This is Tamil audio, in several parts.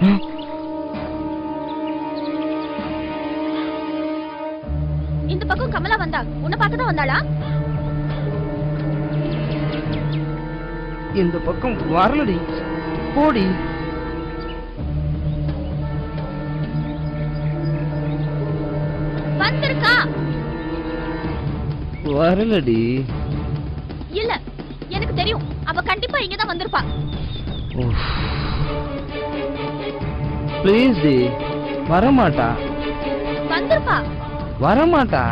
இந்த பக்கம் கமலா வந்தா உன்னை பார்க்க தான் வந்தாளா இந்த பக்கம் வரலடி போடி வந்திருக்கா வரலடி இல்ல எனக்கு தெரியும் அவ கண்டிப்பா இங்க தான் வந்திருப்பா ப்ளீஸ் டி வரமாட்டா வந்திருப்பா வரமாட்டா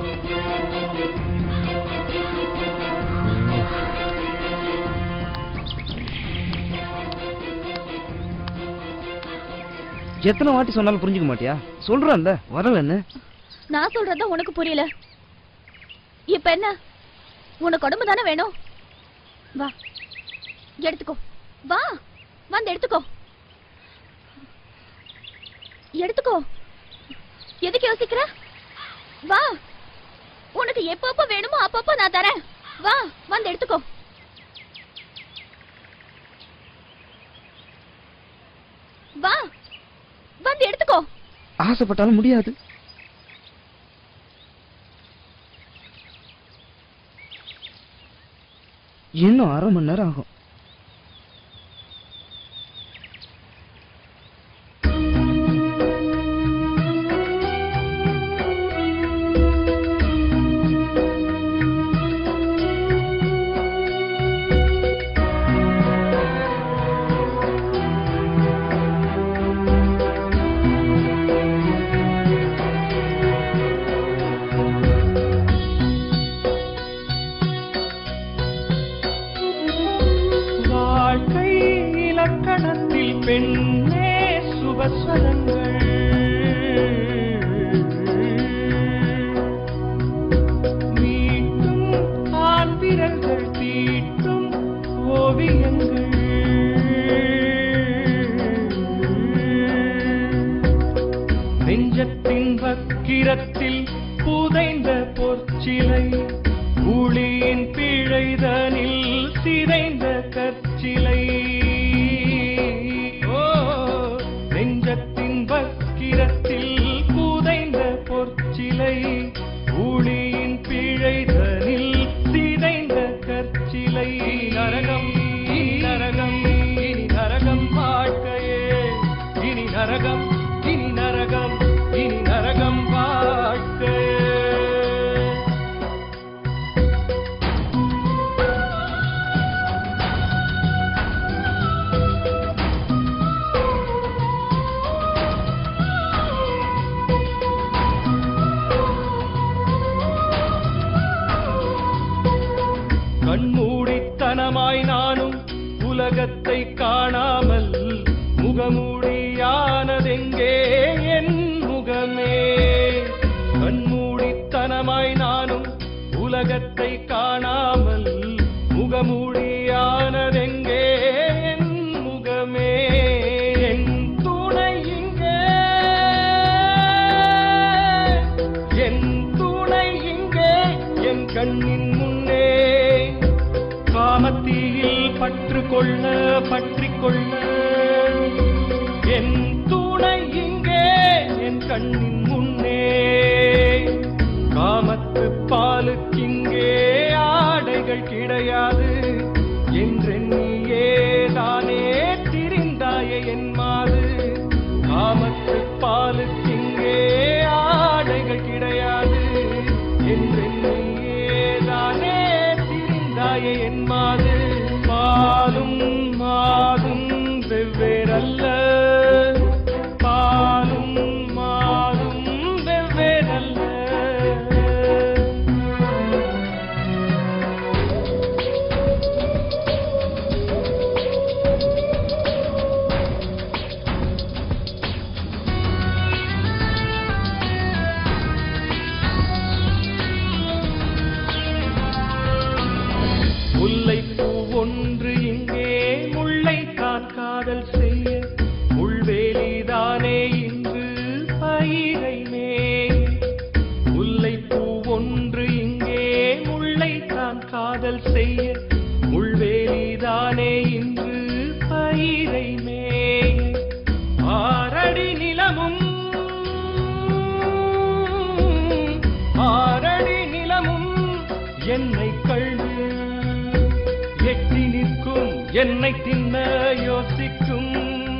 எத்தனை வாட்டி சொன்னாலும் புரிஞ்சுக்க மாட்டியா சொல்றேன்ல வரலன்னு நான் சொல்றதா உனக்கு புரியல இப்ப என்ன உனக்கு உடம்பு தானே வேணும் வா எடுத்துக்கோ வா வந்து எடுத்துக்கோ எடுத்துக்கோ எதுக்கு யோசிக்கிற வா உனக்கு எப்பப்ப வேணுமோ அப்பப்ப நான் தரேன் வா வந்து எடுத்துக்கோ வா வந்து எடுத்துக்கோ ஆசைப்பட்டாலும் முடியாது இன்னும் அரை மணி நேரம் ஆகும் வாழ்க்கை இலக்கணத்தில் பெண்ணே சுபஸ்வரங்கள் மீட்டும் ஆண் விரல்கள் தீட்டும் ஓவியங்கள் நெஞ்சத்தின் வக்கிரத்தில் புதைந்த பொற்சிலை ஊழியின் பிழைதனில் சிதைந்த கற்சிலை ஓ நெஞ்சத்தின் வக்கிரத்தில் புதைந்த பொற்சிலை ஊழியின் பிழைதனில் சிதைந்த கற்சிலை நரகம் இனி நரகம் இனி நரகம் வாழ்க்கையே இனி நரகம் இனி நரகம் இனி நரகம் வாழ்க்கையே கண்மூடித்தனமாய் நானும் உலகத்தை காணாமல் முகமூடியானதெங்கே என் முகமே கண்மூடித்தனமாய் நானும் உலகத்தை காணாமல் முகமூடியானதெங்கே என் முகமே என் துணை இங்கே என் துணை இங்கே என் கண்ணின் முன்னே காமத்தீயில் பற்று கொள்ள பற்றி கொள்ள என் துணை இங்கே என் கண்ணின் முன்னே காமத்து பாலுக்கிங்கே ஆடைகள் கிடையாது என்றெண்ணியே தானே திரிந்தாயே என் மாது காமத்து பாலுக்கிங்கே ஆடைகள் கிடையாது என்றெண்ணியே தானே திரிந்தாயே என் மாது பாலும் மாதும் வெவ்வேறல்ல பாலும் மாதும் வெவ்வேறல்ல முல்லைப்பூ ஒன்று இங்கே முல்லை தான் காதல் செய்ய முள்வேலிதானே இன்று பயிரை மேய் முல்லைப்பூ ஒன்று இங்கே முல்லை தான் காதல் செய்ய முள்வேலிதானே இன்று பயிரை மேய் உன்னை தின்ன யோசிக்கும்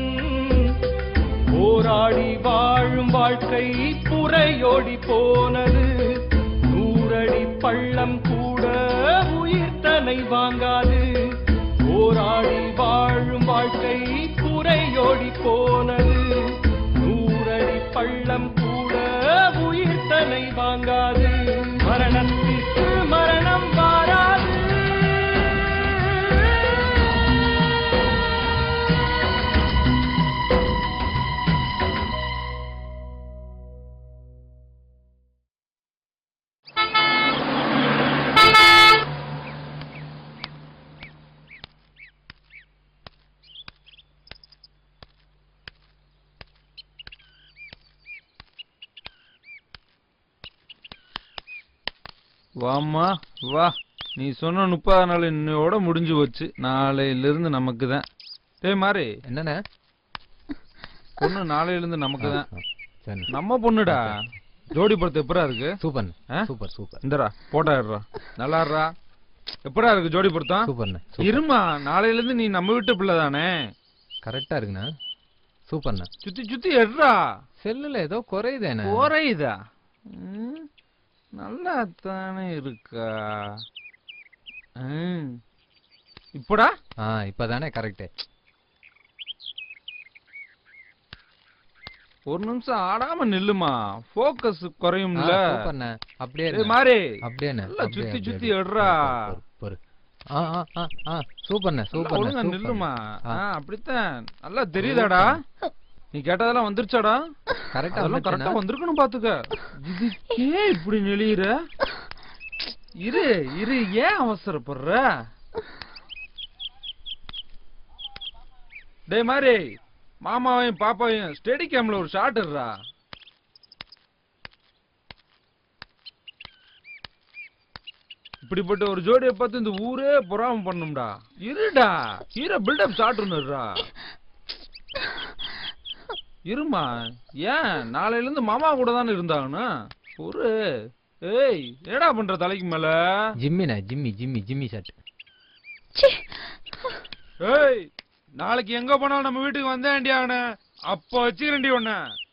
போராடி வாழும் வாழ்க்கை புறையோடி போனது நூறடி பள்ளம் கூட உயிர் தன்னை வாங்காது போராடி வாழும் வாழ்க்கை புறையோடி போனது நூறடி பள்ளம் கூட உயிர் தன்னை வாங்காது மரணத்திற்கு மரணம் வாராது வாம்மா வா நீ சொன்ன முப்பதாம் நாள் இன்னையோட முடிஞ்சு போச்சு நாளையில இருந்து நமக்கு தான் டேய் மாறி என்னண்ணே பொண்ணு நாளையில இருந்து நமக்கு தான் சரி நம்ம பொண்ணுடா ஜோடி படத்து எப்படா இருக்கு சூப்பர் ஆ? சூப்பர் சூப்பர் இந்தடா போட்டா எடுறா நல்லா இருடா எப்படா இருக்கு ஜோடி பொருத்தம் சூப்பர்ண்ணே இருமா நாளையில இருந்து நீ நம்ம வீட்டு பிள்ளை தானே கரெக்டா இருக்குண்ணா சூப்பர்ண்ணே சுத்தி சுத்தி எடுறா செல்லுல ஏதோ குறையுதேண்ணே குறையுதா ம், நல்லா தானே இருக்கா ம். இப்படா ஆ இப்பதானே கரெக்ட் ஒரு நிமிஷம் ஆடாம நில்லுமா போக்கஸ் குறையும்ல சூப்பர்ண்ணே அப்படியே ஏய் இருண்ணே. மாறி அப்படியேண்ணே நல்லா அப்படியே, சுத்தி அப்படியே, சுத்தி அப்படியே. எடுறா. பொறு, பொறு, பொறு. ஆ ஆ ஆ ஆ சூப்பர்ண்ணே நல்லா சூப்பர்ண்ணே ஒழுங்கா சூப்பர்ண்ணே. நில்லுமா ஆ. ஆ, அப்படித்தான் நல்லா தெரியுதாடா நீ கேட்டதெல்லாம் வந்துருச்சாடா கரெக்டா அதெல்லாம் கரெக்டா வந்துருச்சுண்ணா? வந்திருக்கணும் பாத்துக்க இது ஏன் இப்படி நெளியுற இரு இரு ஏன் அவசரப்படுற டேய் மாதிரி மாமாவையும் பாப்பாவையும் ஸ்டெடி கேம்ல ஒரு ஷாட் இருடா இப்படிப்பட்ட ஒரு ஜோடியை பார்த்து இந்த ஊரே பொறாம பண்ணும்டா இருடா ஹீரோ பில்டப் ஷாட் ஒன்னுடா இருமா ஏன் நாளையில இருந்து மாமா கூட தானே இருந்தாகணும் ஒரு ஏய் என்னடா பண்ற தலைக்கு மேல ஜிம்மிண்ணே ஜிம்மி ஜிம்மி ஜிம்மி ஷர்ட் ச்சீ. ஏய் நாளைக்கு எங்க போனாலும் நம்ம வீட்டுக்கு வந்தேன்டி அவன அப்ப வச்சுக்கிறேன்டி உன்ன